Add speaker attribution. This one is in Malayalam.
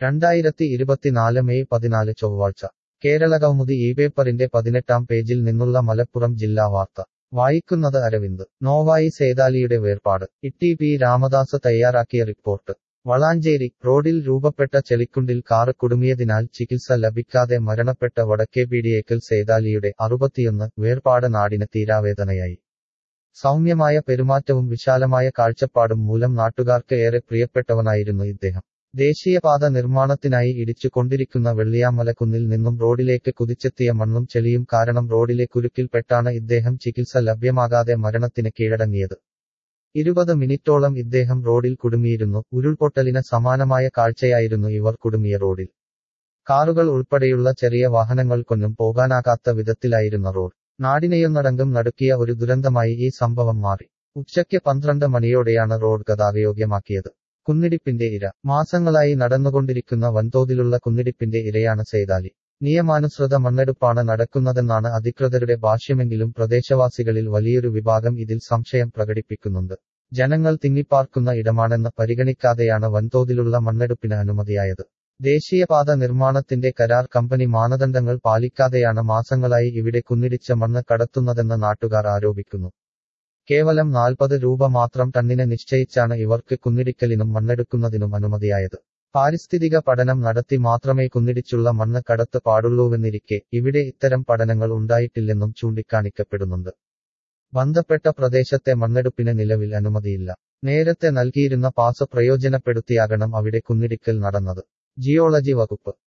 Speaker 1: രണ്ടായിരത്തി ഇരുപത്തിനാല് മെയ് പതിനാല് ചൊവ്വാഴ്ച കേരള കൗമുദി ഈ പേപ്പറിന്റെ പതിനെട്ടാം പേജിൽ നിന്നുള്ള മലപ്പുറം ജില്ലാ വാർത്ത വായിക്കുന്നത് അരവിന്ദ് നോവായി സേതാലിയുടെ വേർപാട് ഇട്ടി പി രാമദാസ് തയ്യാറാക്കിയ റിപ്പോർട്ട് വളാഞ്ചേരി റോഡിൽ രൂപപ്പെട്ട ചെളിക്കുണ്ടിൽ കാറ് കുടുങ്ങിയതിനാൽ ചികിത്സ ലഭിക്കാതെ മരണപ്പെട്ട വടക്കേപീടിയേക്കൽ സേതാലിയുടെ അറുപത്തിയൊന്ന് വേർപാട് നാടിന് തീരാവേദനയായി സൗമ്യമായ പെരുമാറ്റവും വിശാലമായ കാഴ്ചപ്പാടും മൂലം നാട്ടുകാർക്ക് ഏറെ പ്രിയപ്പെട്ടവനായിരുന്നു ഇദ്ദേഹം ദേശീയപാത നിർമ്മാണത്തിനായി ഇടിച്ചു കൊണ്ടിരിക്കുന്ന വെള്ളിയാമലക്കുന്നിൽ നിന്നും റോഡിലേക്ക് കുതിച്ചെത്തിയ മണ്ണും ചെളിയും കാരണം റോഡിലെ കുരുക്കിൽപ്പെട്ടാണ് ഇദ്ദേഹം ചികിത്സ ലഭ്യമാകാതെ മരണത്തിന് കീഴടങ്ങിയത് ഇരുപത് മിനിറ്റോളം ഇദ്ദേഹം റോഡിൽ കുടുങ്ങിയിരുന്നു ഉരുൾപൊട്ടലിന് സമാനമായ കാഴ്ചയായിരുന്നു ഇവർ കുടുങ്ങിയ റോഡിൽ കാറുകൾ ഉൾപ്പെടെയുള്ള ചെറിയ വാഹനങ്ങൾക്കൊന്നും പോകാനാകാത്ത വിധത്തിലായിരുന്ന റോഡ് നാടിനെയൊന്നടങ്കം നടുക്കിയ ഒരു ദുരന്തമായി ഈ സംഭവം മാറി ഉച്ചയ്ക്ക് പന്ത്രണ്ട് മണിയോടെയാണ് റോഡ് ഗതാഗയോഗ്യമാക്കിയത് കുന്നിടിപ്പിന്റെ ഇര മാസങ്ങളായി നടന്നുകൊണ്ടിരിക്കുന്ന വൻതോതിലുള്ള കുന്നിടിപ്പിന്റെ ഇരയാണ് സേതാലി നിയമാനുസൃത മണ്ണെടുപ്പാണ് നടക്കുന്നതെന്നാണ് അധികൃതരുടെ ഭാഷ്യമെങ്കിലും പ്രദേശവാസികളിൽ വലിയൊരു വിഭാഗം ഇതിൽ സംശയം പ്രകടിപ്പിക്കുന്നുണ്ട് ജനങ്ങൾ തിങ്ങിപ്പാർക്കുന്ന ഇടമാണെന്ന് പരിഗണിക്കാതെയാണ് വൻതോതിലുള്ള മണ്ണെടുപ്പിന് അനുമതിയായത് ദേശീയപാത നിർമ്മാണത്തിന്റെ കരാർ കമ്പനി മാനദണ്ഡങ്ങൾ പാലിക്കാതെയാണ് മാസങ്ങളായി ഇവിടെ കുന്നിടിച്ച മണ്ണ് കടത്തുന്നതെന്ന് നാട്ടുകാർ ആരോപിക്കുന്നു കേവലം നാൽപ്പത് രൂപ മാത്രം ടണ്ണിന് നിശ്ചയിച്ചാണ് ഇവർക്ക് കുന്നിടിക്കലിനും മണ്ണെടുക്കുന്നതിനും അനുമതിയായത് പാരിസ്ഥിതിക പഠനം നടത്തി മാത്രമേ കുന്നിടിച്ചുള്ള മണ്ണ് കടത്ത് പാടുള്ളൂവെന്നിരിക്കെ ഇവിടെ ഇത്തരം പഠനങ്ങൾ ഉണ്ടായിട്ടില്ലെന്നും ചൂണ്ടിക്കാണിക്കപ്പെടുന്നുണ്ട് ബന്ധപ്പെട്ട പ്രദേശത്തെ മണ്ണെടുപ്പിന് നിലവിൽ അനുമതിയില്ല നേരത്തെ നൽകിയിരുന്ന പാസ് പ്രയോജനപ്പെടുത്തിയാകണം അവിടെ കുന്നിടിക്കൽ നടന്നത് ജിയോളജി വകുപ്പ്